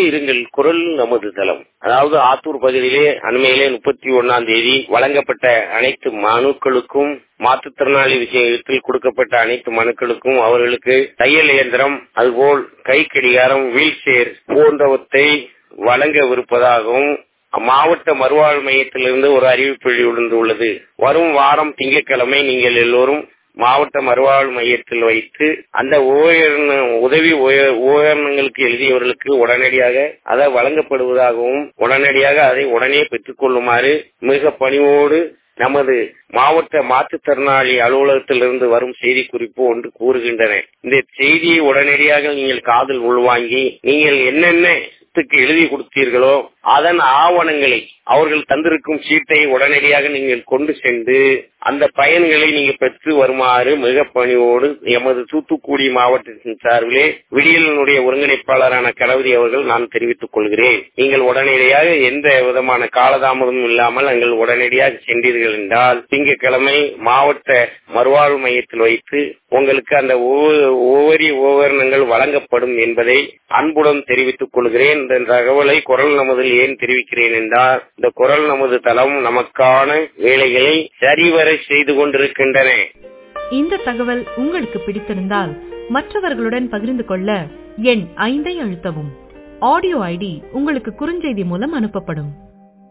இணைந்திருங்கள் குரல் நமது தளம் அதாவது ஆத்தூர் பகுதியிலே அண்மையிலே முப்பத்தி ஒன்னாம் தேதி வழங்கப்பட்ட அனைத்து மனுக்களுக்கும் மாற்றுத்திறனாளி விஷயத்தில் கொடுக்கப்பட்ட அனைத்து மனுக்களுக்கும் அவர்களுக்கு தையல் இயந்திரம் அதுபோல் கை கடிகாரம் வீல் சேர் போன்றவற்றை வழங்கவிருப்பதாகவும் மாவட்ட மறுவாழ் மையத்திலிருந்து ஒரு அறிவிப்பு உள்ளது வரும் வாரம் திங்கட்கிழமை நீங்கள் எல்லோரும் மாவட்ட மறுவாழ் மையத்தில் வைத்து அந்த உதவி உபகரணங்களுக்கு எழுதியவர்களுக்கு உடனடியாக அதை வழங்கப்படுவதாகவும் உடனடியாக அதை உடனே பெற்றுக் கொள்ளுமாறு மிக பணிவோடு நமது மாவட்ட மாற்றுத்திறனாளி அலுவலகத்திலிருந்து வரும் செய்தி குறிப்பு ஒன்று கூறுகின்றன இந்த செய்தியை உடனடியாக நீங்கள் காதல் உள்வாங்கி நீங்கள் என்னென்ன எழுதி கொடுத்தீர்களோ அதன் ஆவணங்களை அவர்கள் தந்திருக்கும் சீட்டை உடனடியாக நீங்கள் கொண்டு சென்று அந்த பயன்களை நீங்க பெற்று வருமாறு மிக பணியோடு எமது தூத்துக்குடி மாவட்டத்தின் சார்பிலே விடியலினுடைய ஒருங்கிணைப்பாளரான கணபதி அவர்கள் நான் தெரிவித்துக் கொள்கிறேன் நீங்கள் உடனடியாக எந்த விதமான காலதாமதமும் இல்லாமல் நீங்கள் உடனடியாக சென்றீர்கள் என்றால் திங்கட்கிழமை மாவட்ட மறுவாழ்வு மையத்தில் வைத்து உங்களுக்கு அந்த ஒவ்வொரு உபகரணங்கள் வழங்கப்படும் என்பதை அன்புடன் தெரிவித்துக் கொள்கிறேன் இந்த தகவலை குரல் நமதில் ஏன் தெரிவிக்கிறேன் என்றால் இந்த குரல் நமது தளம் நமக்கான வேலைகளை சரிவர செய்து கொண்டிருக்கின்றன இந்த தகவல் உங்களுக்கு பிடித்திருந்தால் மற்றவர்களுடன் பகிர்ந்து கொள்ள எண் ஐந்தை அழுத்தவும் ஆடியோ ஐடி உங்களுக்கு குறுஞ்செய்தி மூலம் அனுப்பப்படும்